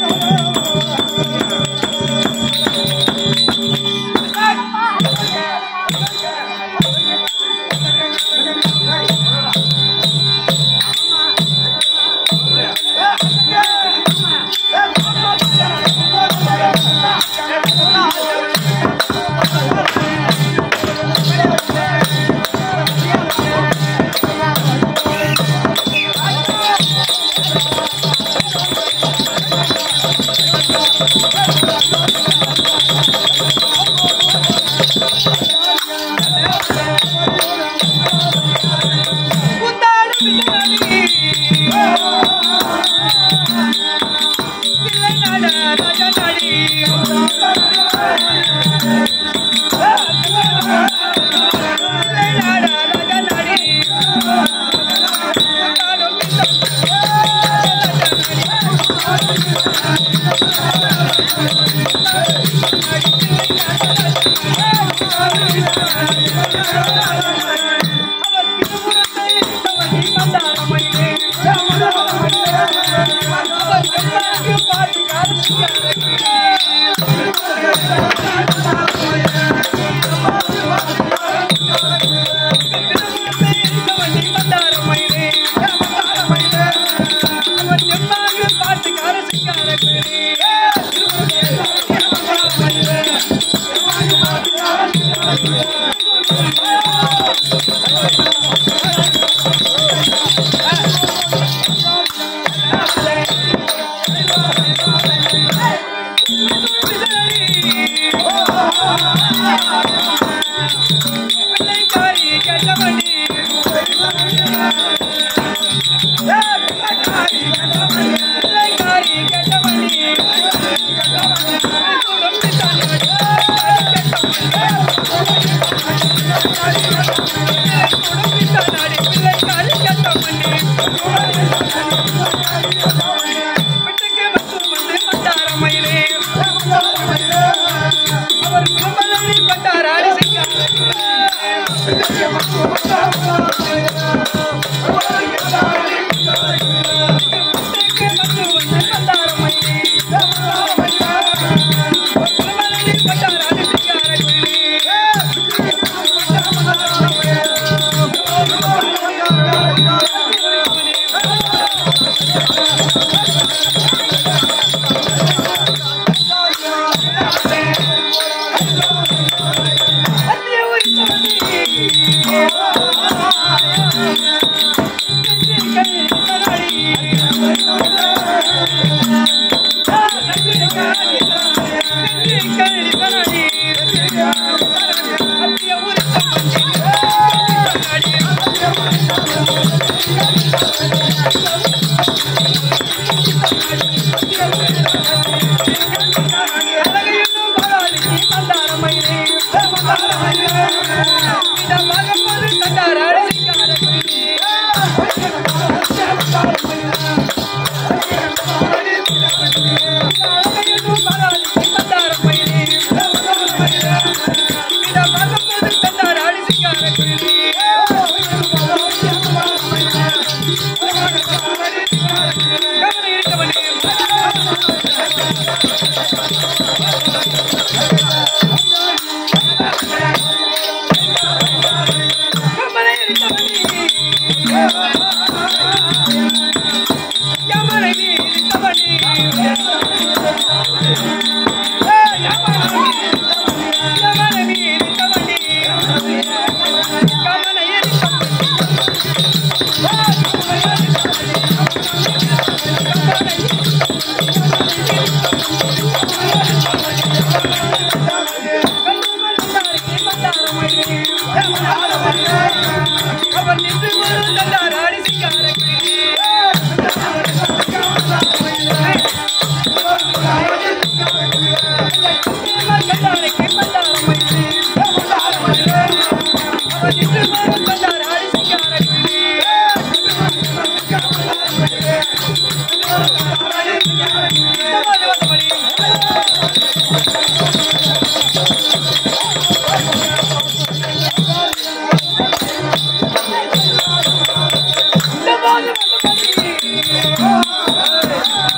இந்த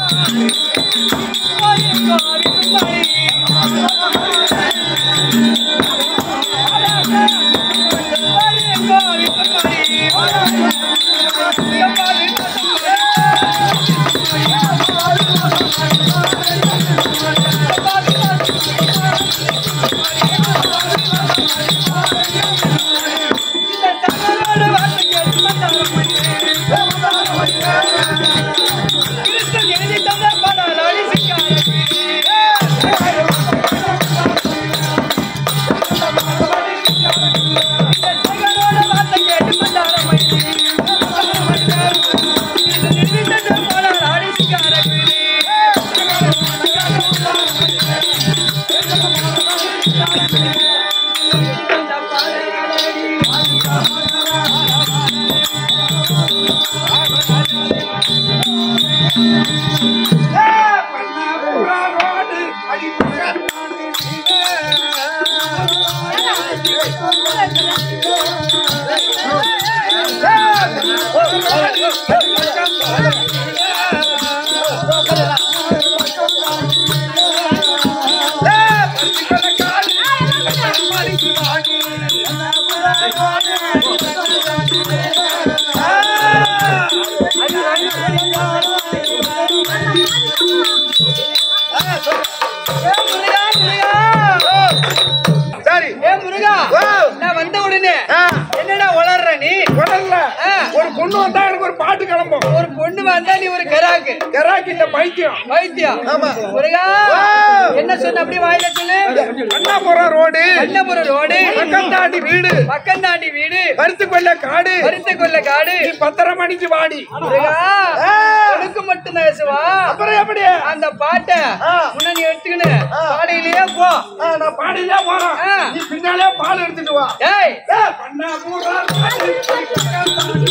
சரி ஏ முருகா ஓ. நான் வந்த உடனே ஆ, என்னடா வளர்ற நீ உடல்ல ஆ. ஒரு பொண்ணு வந்தா எனக்கு ஒரு பாட்டு கிளம்பும் ஒரு பொண்ணு வந்தா நீ ஒரு கராக்கு கராக்கி இல்ல பைத்தியம் வைத்தியம் ஆமா. முருகா ஓ. என்ன சொன்ன அப்படியே வாயில சொல்லு அண்ணாபுரம் ரோடு கண்ணபுரம் ரோடு பக்கம் தாண்டி வீடு பக்கம் தாண்டி வீடு கருத்து கொல்ல காடு பருத்த கொல்ல காடு நீ பத்தரை மணிக்கு வாடி முருகா ஆ. உனக்கு மட்டும் தான் சுவா அப்புறம் எப்படி அந்த பாட்டை ஆ. முன்னாடி எடுத்துக்கின்னு ஆ. பாடையிலேயே போ ஆ, நான் பாடிதான் போறேன் ஆ. நீ பின்னாலே பால் எடுத்துட்டு வா டேய் ஏ, பண்ணாபுரம் ரோடு, பக்கம் தாண்டி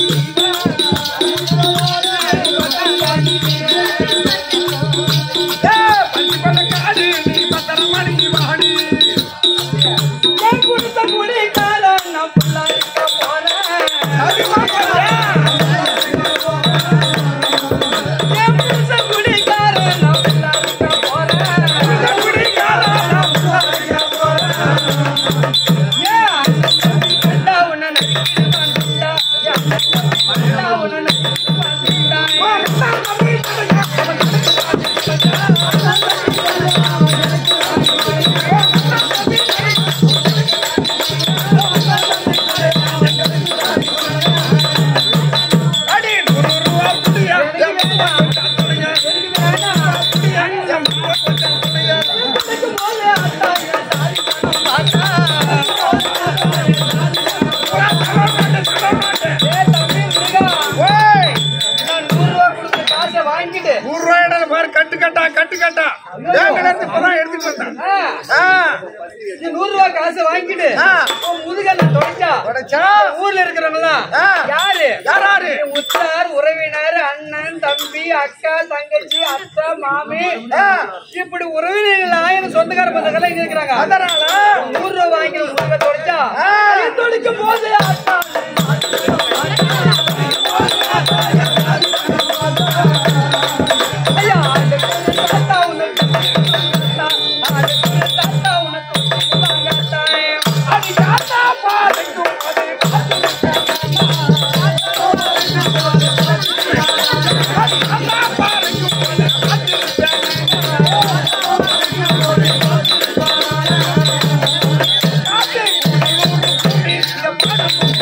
ஏ, பருத்தி கொல்ல காடு நீ பத்தரை மணிக்கு வாடி என் குடுத்த குடி காலம் நான் புள்ளா இருக்க போறேன் அதிகமா போறேன். என் புருஷ குடிகாரன் நான் புள்ளா இருக்க போறேன் இந்த குடிகாரன் நான் புள்ள இருக்க போறேன். ஏன் கண்டா உன்னை நடிக்கிறவன் குண்டா ஏன் கண்டா உன்னை நடிக்கிறவன் குண்டா அடி, நூறு ரூபா குடியா. என் புள்ள கொஞ்சம் குடியா. என் புள்ள கொஞ்சம் குடியா. புறா தர மாட்டேன், தர மாட்டேன். ஏய் தம்பி முருகா ஓய், நான் நூறு ரூபா கொடுத்த காசை வாங்கிட்டு நூறு ரூபாய் பாரு கட்டு கட்டா கட்டு கட்டா பேங்க்ல இருந்து இப்பதான் எடுத்துட்டு வந்தேன் ஆ, ஆ, நீ நூறு ரூபா காசை வாங்கிட்டு ஆ. உன் முதுக நான் தொடச்சா உடைச்சா? ஊர்ல இருக்கிறவங்க ஆ. யாரு யாராரு? என் உற்றார் உறவினர் அண்ணன் தம்பி அக்கா தங்கச்சி அத்தா மாமி ஆ. இப்படி உறவினர்கள் எனக்கு சொந்தக்கார பந்தங்கள்லாம் இங்க இருக்கிறாங்க அதனால நூறு ரூபா வாங்கி முதுக தொடச்சா ஆ. அது தொலைக்கும் போது அத்தா ஐயா, அதுக்கு தாத்தா உனக்கு அதுக்கு தாத்தா உனக்கு வாங்கத்தாயே. அது தாத்தா பாதைக்கும் அது பாதைக்கும்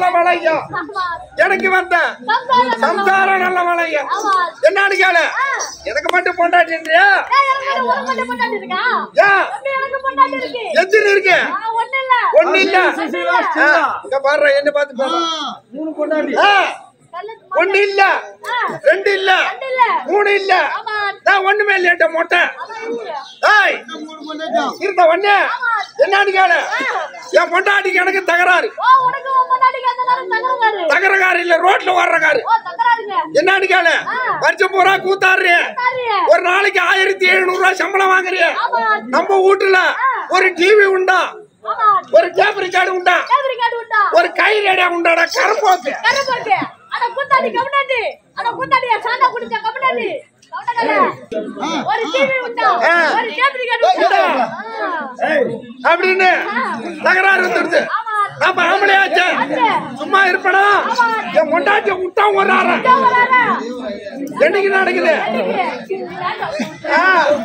வளையம் ஆமா. எனக்கு வந்த சம்சாரம் சம்சாரம் நல்ல வளையம் ஆமா. என்னன்னு கேளு எனக்கு மட்டும் பொண்டாட்டின்றியா ஏய், எனக்கு ஒரு மட்டும் பொண்டாட்டி இருக்கா? ஏன் எப்படி எனக்கு பொண்டாட்டி இருக்கு? எத்தனை இருக்கு ஆ, ஒண்ணும் இல்ல. ஒண்ணு இல்ல ஒண்ணும் இல்ல. ஆ, இங்க பாரு என்ன பார்த்து பாரு மூணு கொண்டாடி ஆ, கல்லுக்கு ஒண்ணு இல்ல ஆ, ரெண்டு இல்ல ரெண்டு இல்ல. மூணு இல்ல ஆமா. நான் ஒண்ணுமே இல்லைட்ட மொட்டை அதான் இருக்கு. ஏய் இருந்த ஒண்ணு என்னன்னு கேளு என் பொண்டாட்டிக்கு எனக்கு தகராறு ஓ, உனக்கு உன் பொண்டாட்டிக்கு அந்த நேரம் தகராறு. தகரகாரு இல்ல ரோட்ல வர்றகாரு ஓ, தகராறுங்க. என்னன்னு கேளு வருஷம் பூரா கூத்தாடுறிய சரி. ஒரு நாளைக்கு ஆயிரத்தி எழுநூறு ரூபாய் சம்பளம் வாங்குறிய ஆமா. நம்ம வீட்டுல ஒரு டிவி உண்டா ஆமா. ஒரு டேப் ரிகார்டு உண்டா கேபிரி கார்டு விட்டா. ஒரு கை ரேடியா உண்டாடா கரப்போக்கு கரை போட்டு. அட கூத்தாடி கம்முனாடி. அட கூத்தாடியா, சாண்டா குடிச்ச கம்முனாடி. கம்முனாடி. ஒரு டிவி விட்டா. ஆ. ஒரு கேபிரி கார்டு விட்டா. ஆ. அப்படின்னு தகராறு வந்துடுது ஆமா. நம்ம ஆம்பளையாச்சே ஆச்சு. சும்மா இருப்பனா என் பொண்டாட்டிய விட்டா ஒரு ஆற இதோ வராரா. என்னைக்கு நடக்குது ஆ,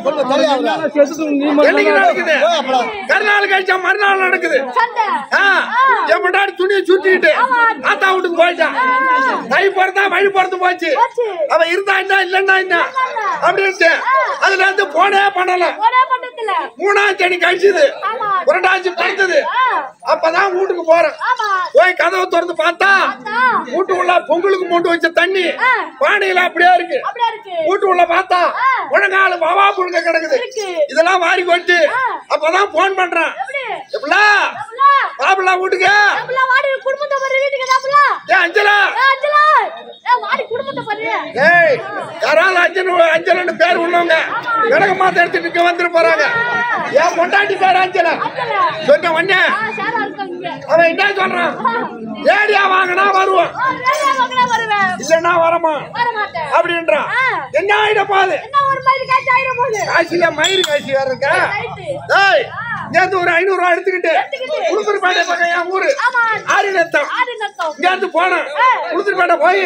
செத்துட்டு நீ என்னைக்கு நடக்குது கருநாள் கழிச்சா மறுநாள் நடக்குது சண்டை. ஆ, என் பொண்டாட்டி துணியை சுட்டிட்டு ஆத்தா வீட்டுக்கு போயிட்டான் கை போறதா வழி போறது போச்சு போச்சு. அவ இருந்தா என்ன இல்லன்னா என்ன அப்படின்ட்டு அதுல இருந்து போனே பண்ணல ஒரே பட்டத்துல. மூணாம் தேதி கழிச்சது ஆமா. புரட்டாச்சி பிறந்தது ஆ. அப்பதான் வீட்டுக்கு போறேன் ஆமா. போய் கதவை திறந்து பார்த்தா பார்த்தா. வீட்டுக்குள்ள பொங்கலுக்கு மூட்டு வச்ச தண்ணி ஆ. பானையில அப்படியே இருக்கு அப்படியே இருக்கு. வீட்டுக்குள்ள பார்த்தா ஆ. முழங்கால பாவா புழுங்க கிடக்குது இருக்கு. இதெல்லாம் வாரி கொட்டு ஆ. அப்பதான் போன் பண்றான் எப்படி? எப்படா டபுளா? பாபுலா வீட்டுக்கு டபுளா வாடி குடும்பத்தை பாரு வீட்டுக்கு டபுளா. ஏ அஞ்சலா ஏ, அஞ்சலா. ஏ, வாடி குடும்பத்தை பாரு. ஏய் யாராவது அஞ்சல் அஞ்சலன்னு பேர் உள்ளவங்க விலக மாத்த எடுத்துட்டு இங்க வந்துட்டு போறாங்க ஏன் பொண்டாட்டி பேர் அஞ்சல அஞ்சலா. சொன்ன உடனே ஆ, ஷேரா இருக்காங்க இங்க. அவன் என்ன சொல்றான் ஏடியா வாங்கினா வருவான் ஆ, வேலையா வாங்கினா வருவேன். இல்லன்னா வரமா வர மாட்டேன். அப்படின்றான் ஆ. என்ன ஆயிட போகுது என்ன ஒரு மாதிரி காய்ச்சி ஆயிட போகுது. காசில மயிறு காசி வேற இருக்கா ரைட்டு. ஏய் நேத்து ஒரு ஐநூறு ரூபாய் எடுத்துக்கிட்டு எடுத்துக்கிட்டு. உளுத்தூர்பேட்டை பக்கம் என் ஊரு ஆமா. ஆரி நத்தம் ஆடு நத்தம். இங்க இருந்து போனேன் ஆ. உளுத்தூர்பேட்டை போய்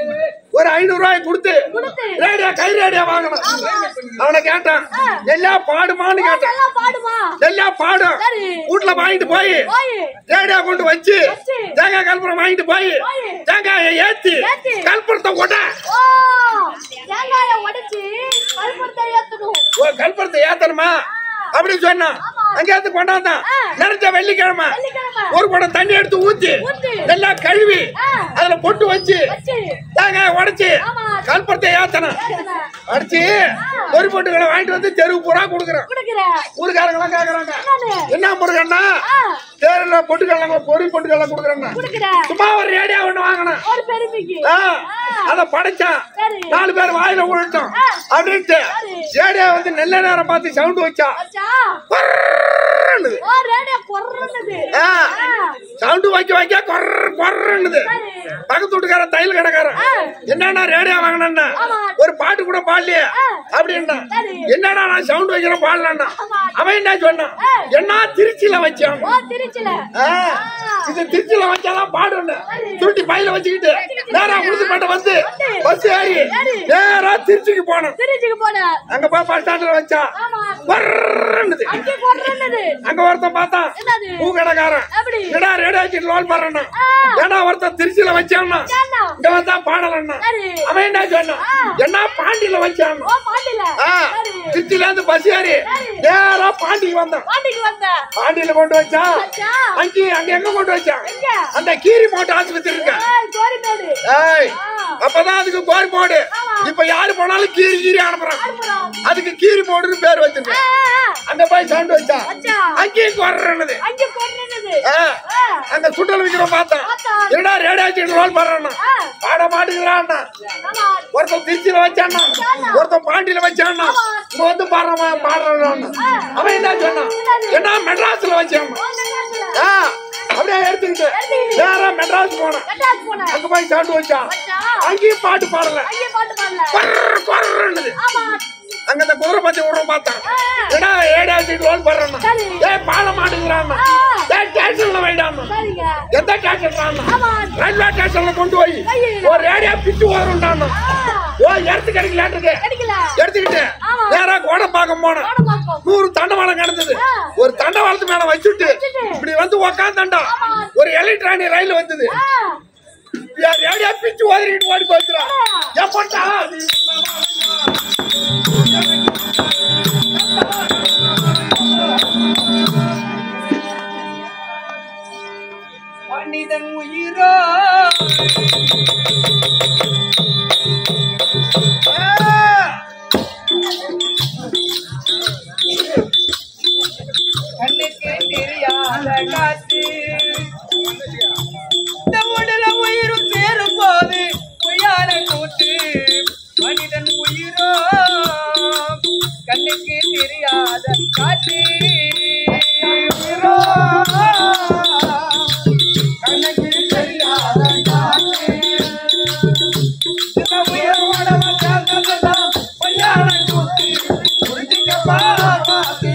ஒரு ஐநூறு ரூபாய் கொடுத்து கொடுத்து. ரேடியா கை ரேடியா வாங்கணும் அவனை கேட்டான் எல்லா பாடுமான்னு கேட்டான் நல்லா பாடுமா எல்லா பாடும் சரி. வீட்டுல வாங்கிட்டு போய் போய் ரேடியா கொண்டு வச்சு வச்சு. தேங்காய் கல்புரம் வாங்கிட்டு போய் போய். தேங்காயை ஏத்தி ஏத்தி. கல்புரத்தை கொட்ட ஓ தேங்காய உடைச்சு கருப்பத்தை ஏத்தணும் ஓ கல்புரத்தை ஏத்தணுமா அப்படின்னு சொன்னான் அங்க இருந்து கொண்டாந்தான் ஆ. நிறைஞ்ச வெள்ளிக்கிழமை வெள்ளிக்கிழமை. ஒரு குடம் தண்ணி எடுத்து ஊத்தி ஊத்தி. நல்லா கழுவி ஆ. அதுல பொட்டு வச்சு வச்சு தேங்காயை உடைச்சு ஆமா. கல்புரத்தை ஏத்தணும் ஏத்தணும். அடிச்சு ஒரு பொட்டுகளை வாங்கிட்டு வந்து தெருவு பூரா கொடுக்குறேன் குடுக்குற ஊருக்காரங்க கேக்குறாங்க என்னது? என்ன முருகண்ணா ஆ, தேர்ல பொட்டுக்கடலை பொறி பொட்டுக்கடலை கொடுக்குறேன்னா குடுக்குற சும்மா ஒரு ரேடியா ஒண்ணு வாங்கினேன் ஒரு பெருமைக்கு ஆ, அத படைச்சான் சரி. நாலு பேர் வாயில விழுட்டோம் ஆ. அப்படின்ட்டு சரி. ரேடியா வந்து நல்ல நேரம் பார்த்து சவுண்ட் வச்சா வச்சா கொர்ரன்னுது. ஓ ரேடியோ கொர்றனது ஆ. சவுண்ட் வைக்க வைக்க கொர்ர கொர்ரன்னுது சரி. பக்கத்து வீட்டுக்காரன் தையல் கடைக்காரன் ஆ. என்னடா ரேடியோ வாங்கினா ஆமா. ஒரு பாட்டு கூட பாடலையே ஆ. அப்படின்னா சரி. என்னடா நான் சவுண்ட் வைக்கிறேன் பாடலன்னா ஆமா. அவன் என்ன சொன்னான் ஆ. என்ன திருச்சியில வச்சான் ஓ திருச்சில ஆ, இது திருச்சியில வச்சாதான் பாடுன்னு சுருட்டி பையில வச்சுக்கிட்டு நேரா உளுந்துப்பேட்டை வந்து பஸ் ஏறி ஏறி. நேரா திருச்சிக்கு போனோம் திருச்சிக்கு போன அங்க போய் பஸ் ஸ்டாண்ட்ல வச்சா ஆமா வர்றன்னுது. அங்கே கொர்றனது அங்க ஒருத்தன் பார்த்தான் என்னது பூ கடைக்காரன் எப்படி என்னடா ரேடியோ வச்சுட்டு லோன் பண்றேன்னா ஆ. ஏன்னா ஒருத்தன் திருச்சியில வச்சான்னா ஏன்னா? இங்க வந்தா பாடலன்னா சரி. அவன் என்ன சொன்னான் ஆ. என்ன பாண்டியில வச்சான் ஓ பாண்டில ஆ, சரி திருச்சியில இருந்து பஸ் ஏறி சரி. நேரா பாண்டிக்கு வந்தான் பாண்டிக்கு வந்த பாண்டியில கொண்டு வச்சா வச்சா அங்கே அங்க எங்க கொண்டு வச்சான் எங்க அந்த கீரி மோட்டு ஆஸ்பத்திரி இருக்க ஏய் கோரிமேடு ஏய் ஆ. அப்பதான் அதுக்கு கோரி மோடு ஆமா. இப்ப யாரு போனாலும் கீரி கீரி அனுப்புறான் அனுப்புறோம் அதுக்கு கீரி மோடுன்னு பேர் ஆ, வச்சிருக்கேன் ஆ, ஆ. அங்க போய் சவுண்ட் வச்சா வச்சா அங்கேயும் குறறது அங்கே கொர்றனது ஆ. ஆ. அங்க சுட்டல் விக்கிறோம் பார்த்தோம் பார்த்தோம். என்னடா ரேடியோ வச்சுட்டு ரோல் பண்றான்னா ஆ. பாட மாட்டேங்கிறான்னா ஆமா ஒருத்தன் திருச்சியில வச்சான்னா வச்சானா. ஒருத்தன் பாண்டியில வச்சான்னா ஆமா. இங்க வந்து பாடுறவன் பாடுறான் ஆ. அவன் என்ன சொன்னான் என்ன மெட்ராஸ்ல வச்சான் ஓ மெட்ராஸ்ல ஆ, அப்படியே எடுத்துக்கிட்டு எடுத்துக்கிட்டு. நேரா மெட்ராஸ் போனேன் மெட்ராஸ் போன அங்க போய் சவுண்ட் வச்சான் வச்சா அங்கேயும் பாட்டு பாடல அங்கே பாட்டு பாடல கொர்ரு, கொர்ருன்னுது. ஆமா அங்க இந்த குதிரை பத்தி விடுறோம் பார்த்தேன் ஆ. ஏடா ஏடா வச்சுட்டு லோன் பண்றான் சரி. ஏய் பாட மாட்டேங்கிறான் ஆ. ஏய் ஸ்டேஷன்ல வைடாம சரிங்க எந்த ஸ்டேஷன் ஆமா ரயில்வே ஸ்டேஷன்ல கொண்டு போய் ஐயோ. ஒரு ரேடியா பிச்சு வரும்டான் ஆ. ஓ எடுத்து கிடைக்கலான்றது கிடைக்கல எடுத்துக்கிட்டு ஆமா நேரா கோடம்பாக்கம் போனேன் கோடை பார்ப்போம். நூறு தண்டவாளம் கிடந்தது ஆ. ஒரு தண்டவாளத்து மேல வச்சுட்டு வச்சுட்டு. இப்படி வந்து உக்காந்தண்டா ஆமா. ஒரு எலக்ட்ரானிக் ரயில் வந்தது ஆ, யார் ஏடியா பிச்சு ஓதிரிட்டு ஓடி போச்சுறான் எப்பட்டா மனிதன் உயிரோ கண்ணுக்கு தெரியாத காத்து இந்த உடல உயிரும் சேரும் போது பொய்யான கூத்து மனிதன் உயிரோ கண்ணுக்கு தெரியாத காத்து உயிரோ கண்ணுக்கு தெரியாத காத்து இந்த உயிரோட சேர்ந்ததுதான் பொய்யான கூத்து புரிஞ்சுக்கப்பா பாத்து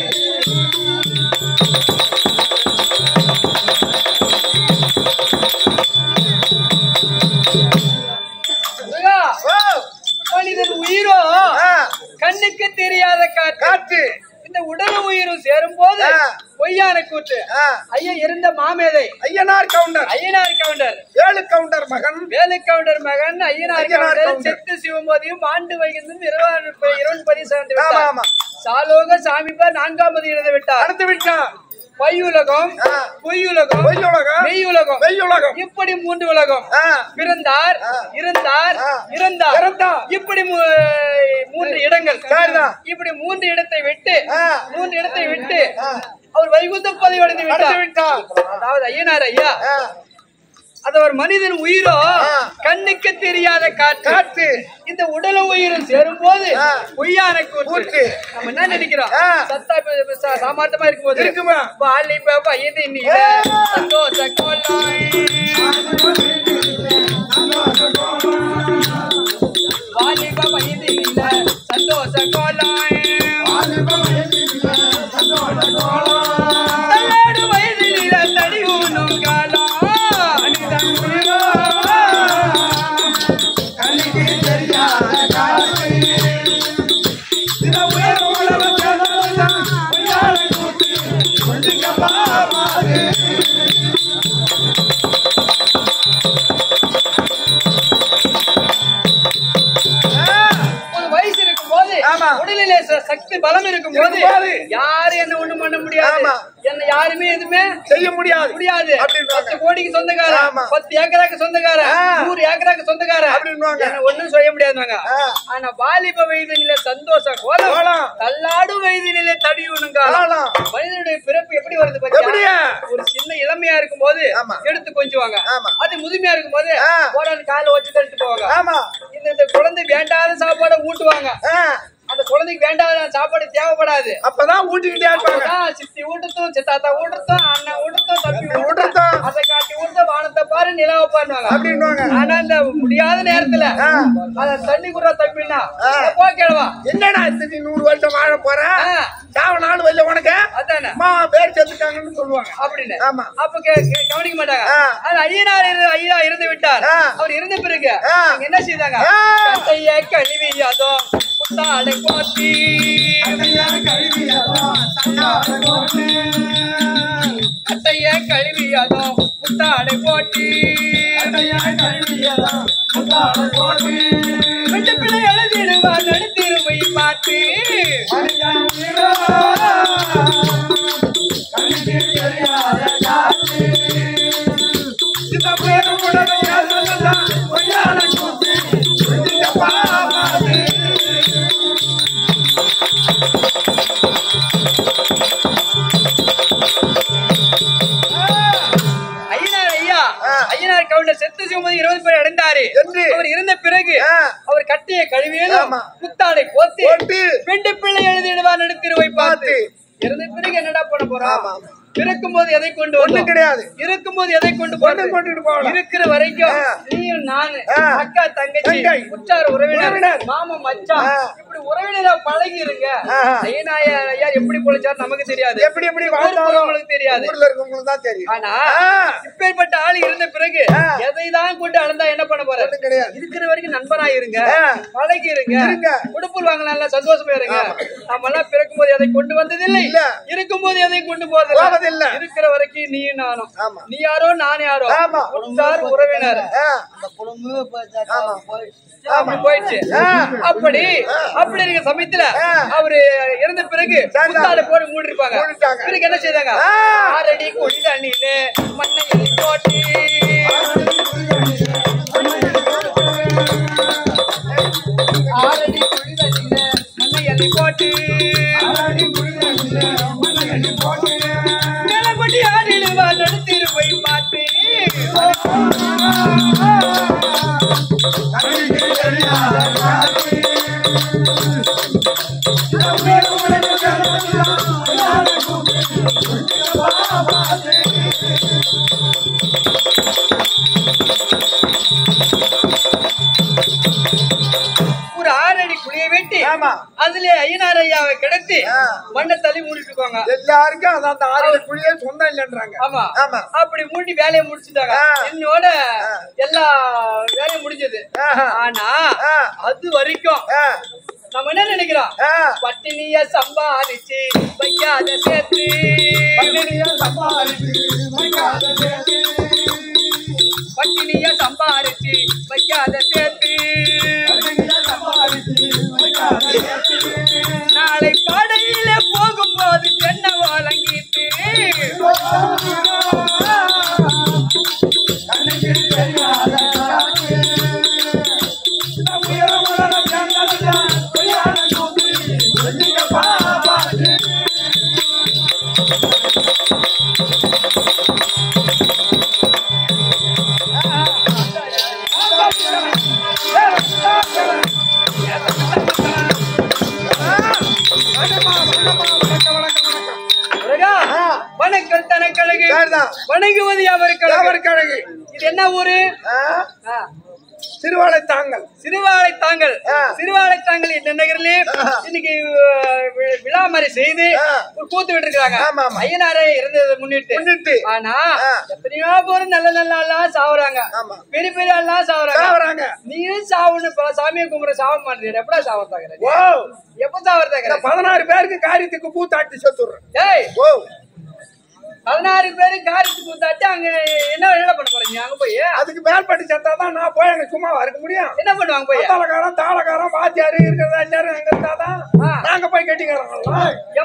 முருகா, மனிதன் உயிரோ கண்ணுக்கு தெரியாத காற்று காற்று இந்த உடல் உயிரும் சேரும் போது ஆ. பொய்யான கூற்று ஆ. ஐயா இருந்த மாமேதை ஐயனார் கவுண்டர் ஐயனார் கவுண்டர் ஏழு கவுண்டர் மகன் வேலு கவுண்டர் மகன் ஐயனார் ஐயனார் கவுண்டர் கவுண்டர். செத்து சிவமோதியும் ஆண்டு வைகுந்தும் இரவன் பதி சேர்ந்து ஆமா, விட்டார் ஆமா. சாலோக சாமிபார் நான்காமது இழந்து விட்டார் அடுத்து விட்டான் பொய்யுலகம் ஆ. பொய்யுலகம் பொய்யுலகம். மெய்யுலகம் மெய்யுலகம். இப்படி மூன்று உலகம் ஆ. பிறந்தார் ஆ. இருந்தார் ஆ. இறந்தார் இறந்தார். இப்படி மூ- மூன்று இடங்கள் சரிதான். இப்படி மூன்று இடத்தை விட்டு ஆ. மூன்று இடத்தை விட்டு ஆ. அவர் வைகுந்த பதவி அடைந்து அடுத்து விட்டார் விட்டான் அதாவது ஐயனார் ஐயா ஆ. அது ஒரு மனிதன் உயிரோ ஆ. கண்ணுக்கு தெரியாத காற்று காற்று இந்த உடல உயிரும் சேரும் போது ஆ. பொய்யான கூற்று கூற்று. நம்ம என்ன நினைக்கிறோம் ஆ. சத்தா இப்ப- இப்ப சா- சாமர்த்தியமா இருக்கும்போது இருக்குமா? வாலிப வயது நீல ஏ. சந்தோஷ கோலாய் வாலிப வயது நீல சந்தோஷ கோலாய் தள்ளாடு வயது நீல தடி ஊனும் காலம் மனிதன் உயிரோ ஒரு வயசு இருக்கும் போது ஆமா. உடலிலே ச- சக்தி பலம் இருக்கும் போது இருக்கும்போது. யாரும் என்ன ஒண்ணும் பண்ண முடியாது ஆமா. என்ன யாருமே எதுவுமே செய்ய முடியாது முடியாது அப்படின்றாங்க. பத்து கோடிக்கு சொந்தக்காரன் ஆமா. பத்து ஏக்கராக்கு சொந்தக்காரன் ஆ. நூறு ஏக்கராக்கு சொந்தக்காரன் அப்படின்னுவாங்க. என்ன ஒண்ணும் செய்ய முடியாதுங்க ஆ. ஆனா வாலிப வயதினிலே சந்தோஷ கோலம் கோலம். தள்ளாடும் வயதினிலே தடியுணுங்க காலம். மனிதனுடைய பிறப்பு எப்படி வருது எப்படியா? பாத்தியா ஒரு சின்ன இளமையா இருக்கும் போது ஆமா. எடுத்து கொஞ்சுவாங்க ஆமா. அது முதுமையா இருக்கும் போது ஆ. போடான்னு காலை வச்சு தள்ளிட்டு போவாங்க ஆமா இந்த இந்த குழந்தை வேண்டாத சாப்பாடை ஊட்டுவாங்க ஆ. அந்த குழந்தைக்கு வேண்டாத சாப்பாடு தேவைப்படாது அப்பதான் ஊட்டிக்கிட்டே இருப்பாங்க அப்பதான் சித்தி ஊட்டத்தும் சித்தாத்தா ஊட்டத்தும் அண்ணன் ஊட்டத்தும் தம்பி தம்பி ஊட்டத்தும் ஊட்டத்தும். அதை காட்டி ஊட்டத்தும் வானத்தை பாரு நிலாவை பாருவாங்க அப்படின்னுவாங்க ஆனா இந்த முடியாத நேரத்துல ஆ. அத தண்ணி குடுறா தம்பின்னா ஆ. போ கேளவா என்னடா இத்தனை நூறு வருஷம் வாழ போற ஆ. சாவ நாள் வரல உனக்கு அதானே அம்மா பேர் செத்துட்டாங்கன்னு சொல்லுவாங்க அப்படின்னு ஆமா. அப்ப கே- கே- கவனிக்க மாட்டாங்க ஆ. அது ஐயனார் இரு- ஐயா இருந்து விட்டார் ஆ. அவர் இருந்த பிறகு ஆ. அவங்க என்ன செய்தாங்க ஆ. கட்டைய கழுவி அதோ புத்தாடை போத்தி கட்டைய கழுவி அதோ புத்தாடை போட்டி ரெண்டு பிள்ளை எழுதிடுவார் நடுத்திருமை பாட்டு ஐயனார் ஐயா ஆ. ஐயனார் கவுண்டர் செத்து சிவமதி இருபது பேர் அடைந்தாரு என்று. அவர் இருந்த பிறகு ஆ. அவர் கட்டிய கழுவியதும் ஆமா. புத்தாடை போத்தி போட்டு. பெண்டு பிள்ளை எழுதிடுவார் நடுத்திருவை பார்த்து பார்த்து. இருந்த பிறகு என்னடா பண்ண போறோம் ஆமா, ஆமா. இருக்கும் போது எதை கொண்டு ஒண்ணும் வந்தோம் கிடையாது இருக்கும் போது எதை கொண்டு ஒண்ணும் கொண்டுட்டு போகல. இருக்கிற வரைக்கும் ஆ. நீயும் நானு ஆ. அக்கா தங்கச்சி தங்கை. உற்றார் உறவினர் உறவினர். மாமன் மச்சான் ஆ. இப்படி உறவினரா பழகி இருங்க ஆஹா. ஐயனாய ஐயா எப்படி பொழைச்சாரு நமக்கு தெரியாது எப்படி எப்படி ஊருக்கு வாழ்ந்தாலும் போறவங்களுக்கு தெரியாது ஊர்ல இருக்கவங்களுக்கு தான் தெரியும் ஆனா ஆ. இப்பேற்பட்ட ஆள் இருந்த பிறகு ஆ. எதை தான் கொண்டு அளந்தா என்ன பண்ண போற ஒண்ணும் கிடையாது. இருக்கிற வரைக்கும் நண்பனா இருங்க ஆ. பழகி இருங்க இருங்க. உடுப்புல் வாங்கலாம் சந்தோஷமா இருங்க நம்ம எல்லாம் பிறக்கும் போது எதை கொண்டு வந்ததில்லை இல்ல. இருக்கும் போது எதையும் கொண்டு போறதில்லை போவதில்லை. இருக்கிற வரைக்கும் நீ நானும் ஆமா. நீ யாரோ நான் யாரோ ஆமா. உற்றார் உறவினர் ஆ. அப்படி போயிடுச்சு ஆ. அப்படி அப்படி இருக்க சமயத்துல ஆ. அவரு இறந்த பிறகு சரிதான். புத்தாடை போட்டு மூடி இருப்பாங்க மூடிட்டாங்க. பிறகு என்ன செய்தாங்க ஆ. ஆறடி குழி தண்ணியிலே மண்ணை எள்ளி போட்டு ஆறடி குழி தண்ணியிலே மண்ணை எள்ளி போட்டு மேலப்பட்டி ஆடிடுவா நடத்திரு போய் பார்த்து ஒரு ஆறடி குழியை வெட்டி ஆமா. அதுல ஐயனார் ஐயாவை கிடத்தி ஆ. மண்ணை தள்ளி மூடிட்டு இருக்காங்க எல்லாருக்கும் அதான் அந்த ஆறு குழியே சொந்தம் இல்லைன்றாங்க ஆமா ஆமா. அப்படி மூடி வேலையை முடிச்சுட்டாங்க ஆ. என்னோட எல்லா வேலையும் முடிஞ்சது ஆஹா. ஆனா ஆ. அது வரைக்கும் ஆ. நம்ம என்ன நினைக்கிறோம் ஆ. பட்டினிய சம்பாதிச்சு வைக்காத சேர்த்து பட்டினியை சம்பாதிச்சு வைக்காத சேர்த்து. பட்டினிய சம்பாதிச்சு வைக்காத சேர்த்து பட்டினியை சம்பாதிச்சு வைக்காத சேர்த்து. நாளை படையில போகும்போது என்ன வழங்கிட்டு கண்ணுக்கு தெரியாத காட்சி. நம் உயரமான ஜன்னல்தான் பொய்யான கூத்து. கொஞ்சிக்க பாபாத்து. முருகா, ஆ. வணக்கம் தனக்கழகு சரிதான். வணங்குவது அவருக்கு யாவருக்கு அழகு. இது என்ன ஊரு ஆ? ஆ, திருவாளை தாங்கள் சிறுவாழை தாங்கள் ஆ. சிறுவாழை தாங்கள் இந்த நகரிலே ஆ. இன்னைக்கு அஹ், வி- விழா மாதிரி செய்து ஆ. ஒரு கூத்து விட்டு இருக்காங்க ஆமா, ஆமா. ஐயனாரே இறந்ததை முன்னிட்டு முன்னிட்டு. ஆனா ஆ. எத்தனையோ பேர் நல்ல நல்ல எல்லாம் சாவுறாங்க ஆமா. பெரிய பெரிய எல்லாம் சாவுறாங்க சாவறாங்க. நீயும் சாவுன்னு பல சாமியை கும்பிட சாவ மாட்டேன் எப்படா சாவத்தாங்க ஓ எப்ப சாவத்தாங்க இந்த பதினாறு பேருக்கு காரியத்துக்கு கூத்தாட்டி செத்துடுறேன் ஏய் ஓ பதினாறு பேரு காரியத்துக்கு கூத்தாட்டி அங்க என்ன என்ன பண்ண போறீங்க அங்க போய் அதுக்கு மேல்பட்டு செத்தாதான் நான் போய் அங்க சும்மா இருக்க முடியும் என்ன பண்ணுவாங்க போய் தாளக்காரன் தாளக்காரன் வாத்தியாரு இருக்கிறதா எல்லாரும் அங்க இருந்தாதான் ஆ. நாங்க போய் கட்டிக்கிறோம்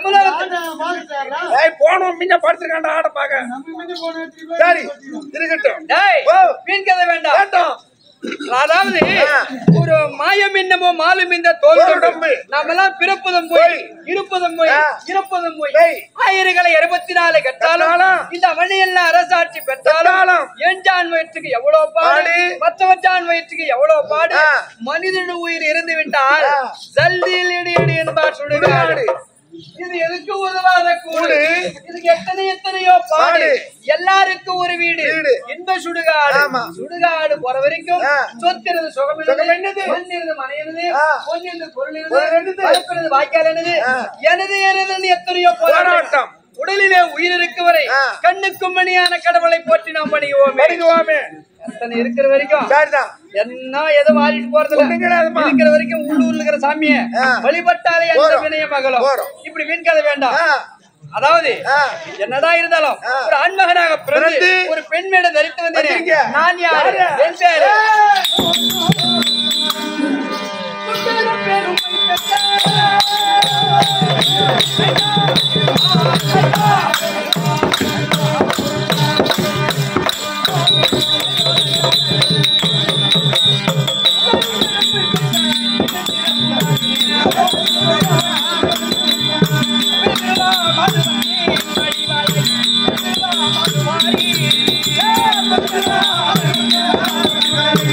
எவ்வளவு ஏய் போனோம் மின்ன படுத்துருக்காண்டா ஆட பாக்க சரி இருக்கட்டும் டேய் ஓ. வீண் கதை வேண்டாம் வேண்டாம் அதாவது ஆ. ஒரு மாயம் என்னமோ மாலும் இந்த தோல் தோல்டம்பு. நாமெல்லாம் பிறப்பதும் போய் இருப்பதும் போய் ஆ. இறப்பதும் போய் போய். ஆயிரங்களை இருபத்தி நாலு கட்டாலும் கட்டாலும். இந்த மணியெல்லாம் அரசாட்சி பெற்றாலும் பெற்றாலும். எஞ்சான் வயிற்றுக்கு எவ்வளவு பாடு பாடு. மற்றவற்றான் வயிற்றுக்கு எவ்வளவு பாடு ஆ. மனிதன் உயிர் இருந்து விட்டால் ஆ. ஜல்தியில் இடி இடி என்பார் சுடுகாடு சுடுகாடு. இது எதுக்கு உதவாத கூடு கூடு. இதுக்கு எத்தனை எத்தனையோ பாடு பாடு. எல்லாருக்கும் ஒரு வீடு வீடு. இன்ப சுடுகாடு ஆமா. சுடுகாடு போற வரைக்கும் ஆ. சொத்திருது சுகம் சுகம் என்னது? மண்ணிருது மனையினது ஆ. பொன்னிருது பொருள் பொருள் என்னது? இருது வளர்க்கிறது வாய்க்கால் என்னது ஆ. எனது எனதுன்னு எத்தனையோ போராட்டம் போராட்டம். உடலிலே உயிர் இருக்கு வரை ஆ. கண்ணுக்கும் மணியான கடவுளை போற்றி நாம் பணியோமே படிக்குவாமே எத்தனை இருக்கிற வரைக்கும் சரிதான் என்ன எது மாறிட்டு போறது ஒண்ணும் கிடையாதும்மா. இருக்கிற வரைக்கும் உள்ளூர்ல இருக்கிற சாமிய ஆ. வழிபட்டாலே அந்த போறோம். வினய மகளும் போறோம். இப்படி வீண் கதை வேண்டாம் ஆ. அதாவது ஆ. என்னதான் இருந்தாலும் ஆ. ஒரு ஆண்மகனாக பிறந்து பிறந்து ஒரு பெண் மேடம் தரித்து வந்தேன் வந்தீங்க. நான் யாரு யாரு? என் பேரு ஆ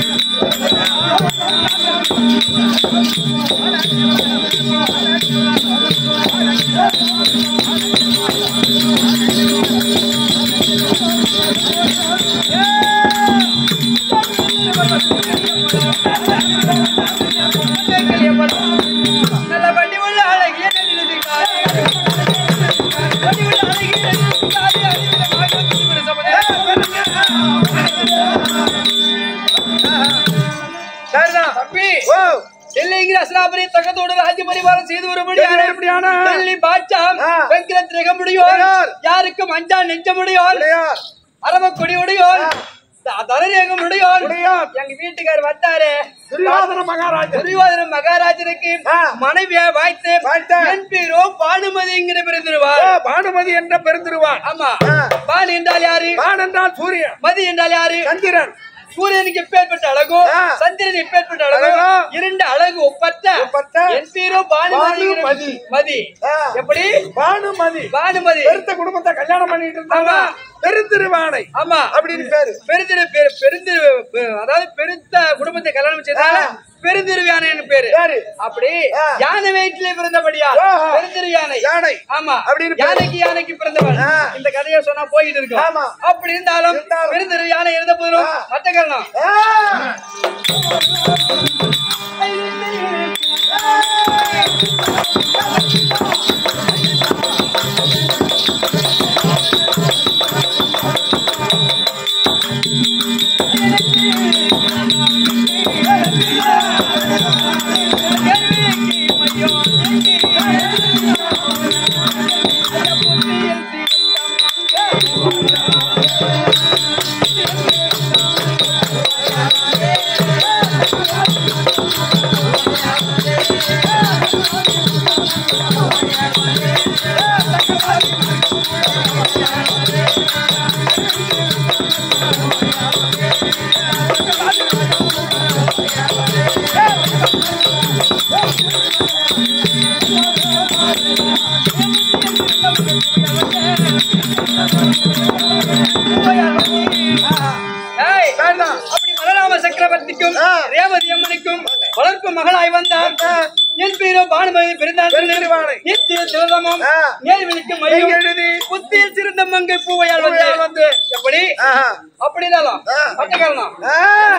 நல்ல வண்டி உள்ள அழகிய நெல்லிது காரி. வண்டி உள்ள அழகிய நெல்லிது காரி. அடிக்கிற காகம் குதிரை சமதே. சரிதான். தம்பி ஓ. டெல்லிங்கிற அஸ்லாபுரி தகத்தோடு ராஜ்ய பரிவாரம் செய்து வரும்படியான செய்து வரும்படியான டெல்லி பாட்சாம் ஆ. வெங்கில திரக முடியும் உடையோர். யாருக்கும் அஞ்சா நெஞ்ச முடியும் உடையார் அரவ கொடி உடையோர் தனரேகம் உடையோர் உடையார். எங்க வீட்டுக்கார் வந்தாரு துரியோதன மகாராஜன் துரியோதன மகாராஜனுக்கு ஆ. மனைவியா வாய்த்து வாய்த்த. என் பேரோ பானுமதிங்கிற பிறந்திருவார் ஓ, பானுமதி என்ற பெருந்திருவான் ஆமா ஆ. பான் என்றால் யாரு வான் என்றால் சூரியன் மதி என்றால் யாரு சந்திரன் சூரியனுக்கு எப்பேற்பட்ட அழகோ ஆ. சந்திரன் எப்பேற்பட்ட அழகோ அழகோ. இரண்டு அழகு ஒப்பற்ற ஒப்பற்ற. என் பேரோ பானுமதி பானுமதி. மதி ஆ. எப்படி பானுமதி பானுமதி பெருத்த குடும்பத்தை கல்யாணம் பண்ணிட்டு இருந்தாங்க ஆமா. பெருந்திருவானை ஆமா அப்படின்னு பேரு பெருந்திரு பெரு- பெருந்திரு பெ- அதாவது பெருத்த குடும்பத்தை கல்யாணம் செய்தால ஆ. பெருந்திரு யானைன்னு பேரு பேரு. அப்படி ஆ. யானை வயிற்றிலே பிறந்தபடியா ஆஹா. பெருந்திரு யானை யானை ஆமா அப்படின்னு பேரு. யானைக்கு யானைக்கு பிறந்தவன் ஆ. இந்த கதையை சொன்னா போயிட்டு இருக்கும் ஆமா. அப்படி இருந்தாலும் இருந்தாலும். பெருந்திரு யானை இருந்த போதிலும் ஆ. மத்த காரணம் ஆ. ஏய், வேண்டாம். அப்படி மலராம சக்கரவர்த்திக்கும் ஆ. ரேவதி அம்மனுக்கும் வளர்ப்பு மகளாய் வந்தார் என் பேரோ பானுமதி பிறந்தார் பெருந்திருவானை. நித்திய சிவதமும் ஆ. நேர்வெளிக்கு மெய் மையம் எழுதி புத்தியில் சிறந்த மங்கை பூவையால் பூவையால் வந்து வந்து. எப்படி ஆஹா. அப்படினாலும் ஆ. மற்ற காரணம் ஆ.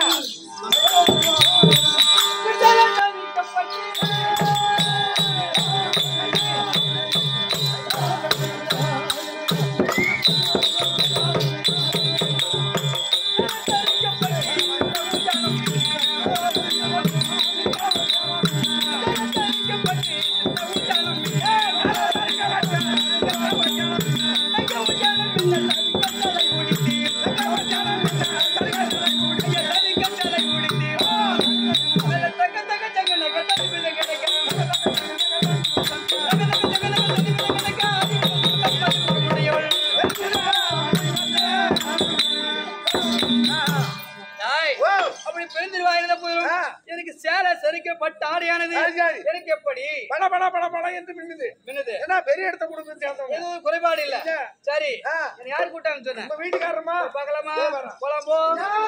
நாய், ஓ. அப்படி பெருந்திருவாயிருந்த போதிலும் ஆ. எனக்கு சேலை சரிக்கப்பட்ட ஆடையானது சரி, சரி. எனக்கு எப்படி பட பட பட பட என்று மின்னுது மின்னுது ஏன்னா பெரிய இடத்த கொடுத்து சேர்ந்தவங்க எதுவும் ஒரு குறைபாடு இல்ல இல்ல. சரி ஆ. என்ன யாரு கூட்டாங்க சொன்னேன் உங்க வீட்டுக்காரமா பார்க்கலாமா இதோ வரேன். போலாம் போ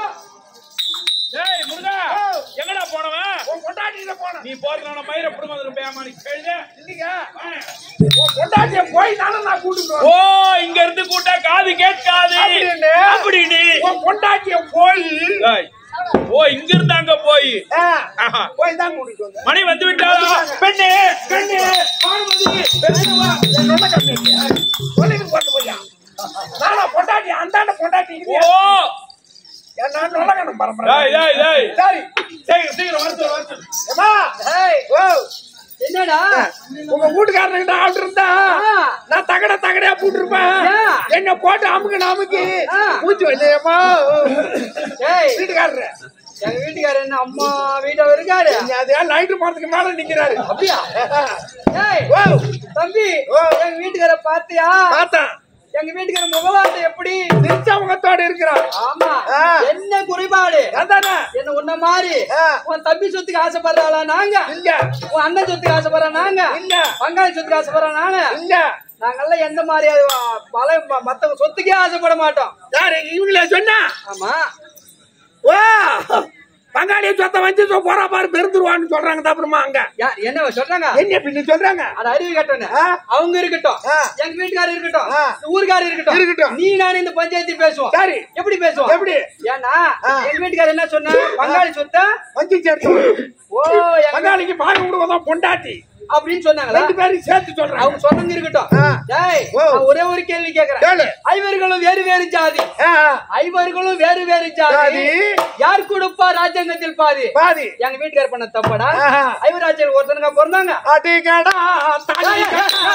டேய் முருகா எங்கடா போனவன் உன் பொண்டாட்டியில போன நீ போறதுனால மயிர புடுங்க வந்துரும் பேமா நீ கேளுங்க இல்லைங்க உன் பொண்டாட்டிய போய் தானே நான் கூட்டிட்டு ஓ வரேன் இங்க இருந்து கூட்டா காது கேட்காது அப்படின்னு. அப்படின்னு உன் பொண்டாட்டிய போய் டேய், ஓ இங்க இருந்து அங்க போய் ஆ, ஆஹா. போய் தான் கூட்டிட்டு வந்தேன் மணி வந்து விட்டாரா பெண்ணு கண்ணு பார்வதி பெரியவா என்னோட கண்ணு சொல்லிட்டு போட்டு போய்யா நானா பொண்டாட்டி அந்தாண்ட பொண்டாட்டி ஓ இல்லையா? என்ன நல்ல கண்ணு பரம்பரை டேய் டேய் டேய் சரி சீக்கிரம் சீக்கிரம் வந்து வந்து ஏமா ஏய், ஓ என்னடா உங்க வீட்டுக்காரனுக்கிட்ட ஆள் இருந்தா ஆ. நான் தகட தகடையா போட்டுருப்பேன் ஏன்? என்ன போட்டு அமுக்கு நாமுக்கு ஆ. மூச்சு வச்சேம்மா ஏய் வீட்டுக்காரரு எங்க வீட்டுக்காரர் என்ன அம்மா வீட்டை இருக்காரு நீ அதே லைட்டு போறதுக்கு மேல நிக்கிறாரு அப்படியா ஏய் ஓ தம்பி ஓ. எங்க வீட்டுக்கார பாத்தியா பார்த்தேன் எங்க வீட்டுக்கார முகவாட்டை எப்படி திருச்சா முகத்தோடு இருக்கிறார் ஆமா ஆ. என்ன குறைபாடு அதானே என்ன உன்ன மாதிரி ஆ. உன் தம்பி சொத்துக்கு ஆசைப்படுறாளா நாங்க இல்ல உன் அண்ணன் சொத்துக்கு ஆசைப்படுறா நாங்க இல்ல. பங்காளி சொத்துக்கு ஆசைப்படுறா நாங்க இல்ல நாங்கெல்லாம் எந்த மாதிரி அது பல ம- மத்தவங்க சொத்துக்கே ஆசைப்பட மாட்டோம் யாரு இவங்களே சொன்னா ஆமா ஓ பங்க பங்காளிய சொத்த வச்சு சொ- போறா பாரு பெருந்துருவான்னு சொல்றாங்க அப்புறமா அங்க யா- என்ன சொல்றாங்க என்ன பின்ன சொல்றாங்க அது அறிவு கட்டணும் ஆ. அவங்க இருக்கட்டும் ஆ. எங்க வீட்டுக்காரர் இருக்கட்டும் ஆ. இந்த ஊருக்காரர் இருக்கட்டும் இருக்கட்டும். நீ நானே இந்த பஞ்சாயத்து பேசுவோம் சரி எப்படி பேசுவோம் எப்படி? ஏன்னா ஆ. எங்க வீட்டுக்காரர் என்ன சொன்னா பங்காளி சொத்தா வச்சு சேர்த்து ஓ எங்க- பங்காளிக்கு பாரு விடுவதான் பொண்டாட்டி அப்படின்னு சொன்னாங்களா ரெண்டு பேரும் சேர்த்து சொல்றாங்க அவங்க சொன்னது இருக்கட்டும் ஆ. டேய் ஓ. நான் ஒரே ஒரு கேள்வி கேக்குறேன் கேளு. ஐவர்களும் வேறு வேறு ஜாதி ஆ, ஐவர்களும் வேறு வேறு ஜாதி ஜாதி. யார் கொடுப்பா ராஜ்யங்கத்தில் பாதி பாதி எங்க வீட்டுக்காரர் பண்ண தப்பாடா ஆஹா. ஐவராஜ்யம் ஒருத்தனுங்க பிறந்தாங்க அடிக்கடா தடிக்கடா.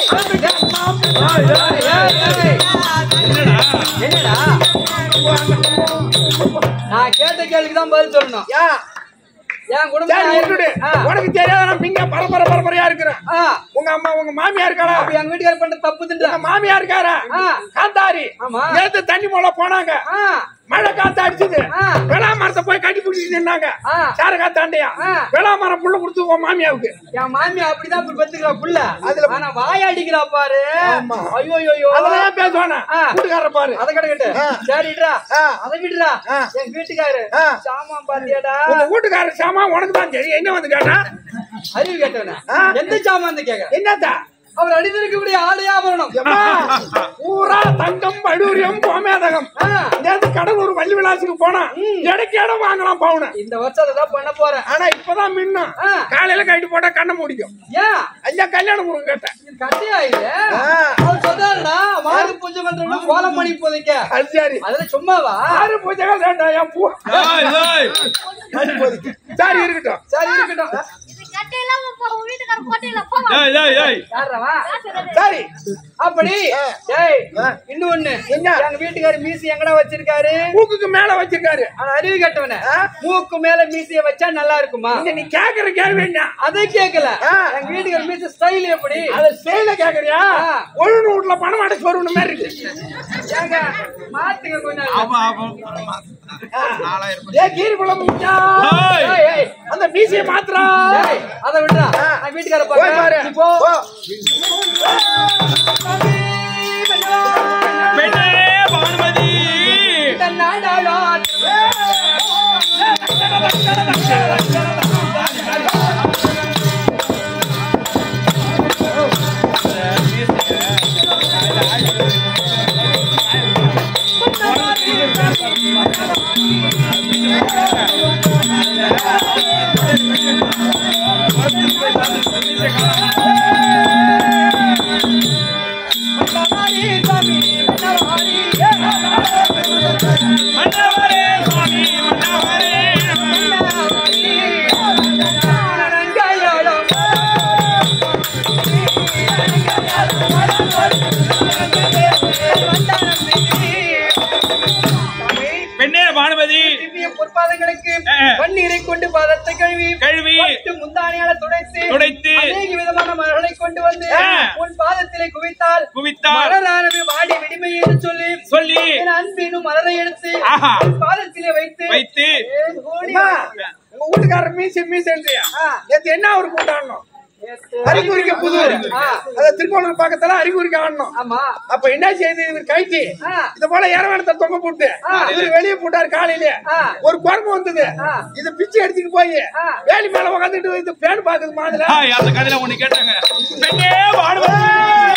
என்னடா நான் கேட்ட கேள்விக்கு தான் பதில் சொல்லணும் யா, என் சரி, விட்டுடு. குடும்பம் ஆ, உனக்கு தெரியாத நான் பிங்க பரம்பரை பரம்பரையா இருக்கிறேன் ஆ, உங்க அம்மா உங்க மாமியா இருக்காளா அப்ப எங்க வீட்டுக்காரர் பண்ற தப்பு உங்க தின்ற மாமியா இருக்காரா ஆ. காந்தாரி ஆமா. நேத்து தண்ணி மூல போனாங்க ஆ, மழை காத்து அடிச்சது ஆ. விளா மரத்தை போய் கட்டி பிடிச்சிட்டு நின்னாங்க ஆ. சார காத்தாண்டியா ஆ. விளா மரம் புள்ள கொடுத்து உன் மாமியாவுக்கு என் மாமியா அப்படிதான் இப்படி பெத்துக்கிறா புள்ள அதுல- ஆனா வாய அடிக்கிறா பாரு ஆமா. ஐயோ ஐயோ அதெல்லாம் பேசுவானா ஆ. கூட்டுக்கார பாரு அத கிடக்கட்டு ஆ. சரிடா ஆ. அத விடுடா ஆ. என் வீட்டுக்காரு ஆ. சாமான் பாத்தியாடா உங்க வீட்டுக்காரர் சாமா உனக்கு தான் தெரியும் என்ன வந்து கேட்டா அறிவு கேட்டவன ஆ. எந்த சாமான் கேக்குற என்னத்தா அவர் அடித்திருக்கக்கூடிய ஆடை ஆபரணம் எம்மா, பூரா தங்கம் படூரியம் கோமேதகம் ஆ. நேத்து கடலூர் வள்ளி விலாசுக்கு போனா எடைக்கு இடம் வாங்கலாம் பவுன இந்த வருஷம் அதான் பண்ண போறேன் ஆனா இப்பதான் மின்னும் ஆ. காலையில கட்டி போட்டா கண்ணை முடிக்கும் ஏன் ஐயா கல்யாணம் முருகன் கேட்டேன் இது கட்டையா இது ஆ. அவர் சொல்றாருடா வாங்க பூஜை பண்றவங்க கோலம் பண்ணி போதைக்க அது சரி அதுல சும்மாவா ஆறு பூஜைகள் வேண்டாம் என் பூ ஏய், ஏய். சரி இருக்கட்டும் சரி இருக்கட்டும் இது கட்டையெல்லாம் உன் உன் வீட்டுக்காரர் போட்டையில போவா ஏய், ஏய், ஏய். யாரவா சரி அப்படி ஆ. ஏய் ஆ. இன்னொன்னு என்ன? எங்க வீட்டுக்காரு மீசி எங்கடா வச்சிருக்காரு மூக்குக்கு மேல வச்சிருக்காரு ஆனா அறிவு கட்டவன ஆ. மூக்கு மேல மீசிய வச்சா நல்லா இருக்குமா இங்க நீ கேக்குற கேள்வி என்ன அதை கேக்கல ஆ. எங்க வீட்டுக்கார மீசி ஸ்டைல் எப்படி அத செயல கேக்குறியா ஆ. ஒழுங்கு வீட்டுல பணம் அடைச்சு வருவன மாதிரி இருக்கு ஏங்க மாத்துங்க கொஞ்சம் ஆமா, ஆமா. ஏ கீரி குளம் ஏய். ஏய், ஏய், அந்த மீசிய மாத்திரா ஏய், அதை விடுறா ஆ. நான் வீட்டுக்கார போய் பாரு பாரு இப்போ போ. பெண்ணே பானுமதி மன்னவரே சுவாமி மன்னவரே பெண்ணே பானுமதி திவ்ய பொற்பாதங்களுக்கு ஆ. பன்னீரை கொண்டு பாதத்தை கழுவி கழுவி பட்டு முந்தானையால துடைத்து துடைத்து அநேக விதமான மலர்களை கொண்டு வந்து ஆ. உன் பாதத்திலே குவித்தால் குவித்தால் மலரானது வாடி விடுமை என்று சொல்லி சொல்லி என் அன்பினும் மலரை எடுத்து ஆஹா. உன் பாதத்திலே வைத்து வைத்து ஏன் ஓடி அம்மா, உங்க வீட்டுக்காரர் மீசி மீசன்றியா ஆ. நேத்து என்ன அவருக்கு கூட்டாடணும் நேத்து அறிகுறிக்க புதூர் ஆ. அத திருக்கோளூர் பக்கத்துல அறிகுறிக்க ஆடணும் ஆமா அப்ப என்ன செய்யுது இவர் கைட்டி ஆ. இது போல இரவணத்தை தொங்க போட்டு ஆ. இவர் வெளியே போட்டாரு காலையில ஆ. ஒரு குரங்கு வந்தது ஆ. இத பிச்சை எடுத்துட்டு போய் ஆ. வேலி மேல உட்காந்துட்டு இது பேன் பாக்குது மாதிரி ஆய், அந்த கதையில ஒண்ணு கேட்டாங்க பெண்ணே பானுமதி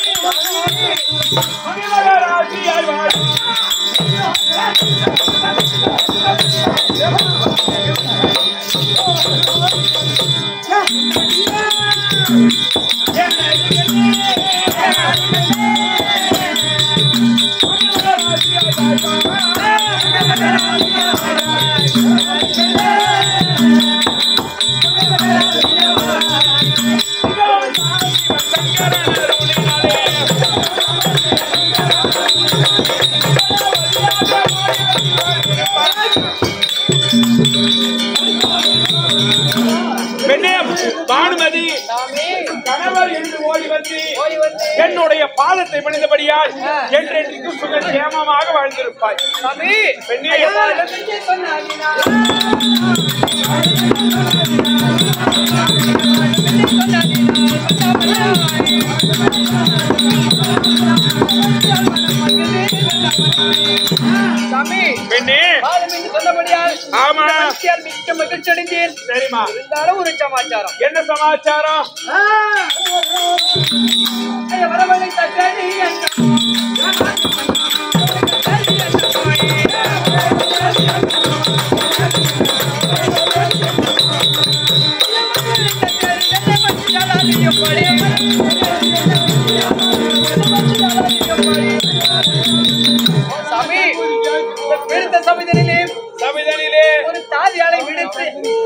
பெண்ணே பானுமதி கணவர் என்று ஓடி வந்து ஓடி வந்து என்னுடைய பாதத்தை பணிந்தபடியால் என்றென்றைக்கு சுக சேமமாக வாழ்ந்திருப்பாய் சாமி பெண்ணே ஐயா, என்னை சொன்னாகினா. சாமி பெண்ணே பாதம் என்று சொன்னபடியால் ஆமா வார்த்தையால் மிக்க மகிழ்ச்சி அடைந்தேன் சரிம்மா இருந்தாலும் ஒரு சமாச்சாரம் என்ன சமாச்சாரம் ஐயா, வரவழை தக்காளி அண்ணா. சாமி விடுத்த சமயத்திலே சபைதனிலே ஒரு தாதியாலை விடுத்து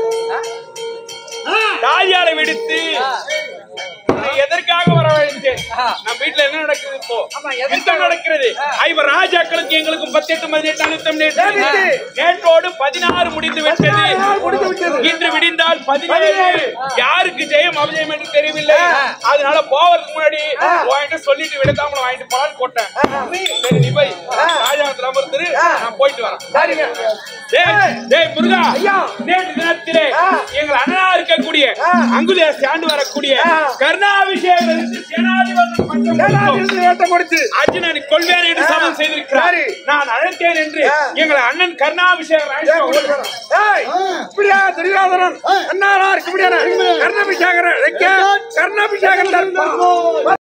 தாயாரை விடுத்து உன்னை எதற்காக வரவழைத்தேன் நம்ம வீட்டுல என்ன நடக்குது இப்போ ஆமா, எதற்காக? யுத்தம் நடக்கிறது ஐவர் ராஜாக்களுக்கு எங்களுக்கும் பதினெட்டு பதினெட்டு அழுத்தம் நேற்று நேற்றோடு பதினாறு முடிந்து விட்டது இன்று விடிந்தால் பதினேழு யாருக்கு ஜெயம் அபிஜயம் என்று தெரியவில்லை அதனால போவதற்கு முன்னாடி வாங்கிட்டு சொல்லிட்டு விடத்தாமல வாங்கிட்டு போலான்னு போட்டேன் சரி நீ போய் ராஜாவத்துல அமர்ந்துரு நான் போயிட்டு வரேன் டேய், டேய் முருகா நேற்று தினத்திலே எங்கள் அண்ணனா இருக்கக்கூடிய அங்குலியா ஸ்டாண்டு வரக்கூடிய கருணாபிஷேகம் சேனாதிபதி கொடுத்து அர்ஜுனன் கொள்வேன் என்று சபதம் செய்திருக்கிறார் நான் அழைத்தேன் என்று எங்கள் அண்ணன் கருணாபிஷேகம் இப்படியா துரியோதனன் அண்ணாரா இருக்கு இப்படியான கர்ணபிஷேகர் கர்ணபிஷேகர்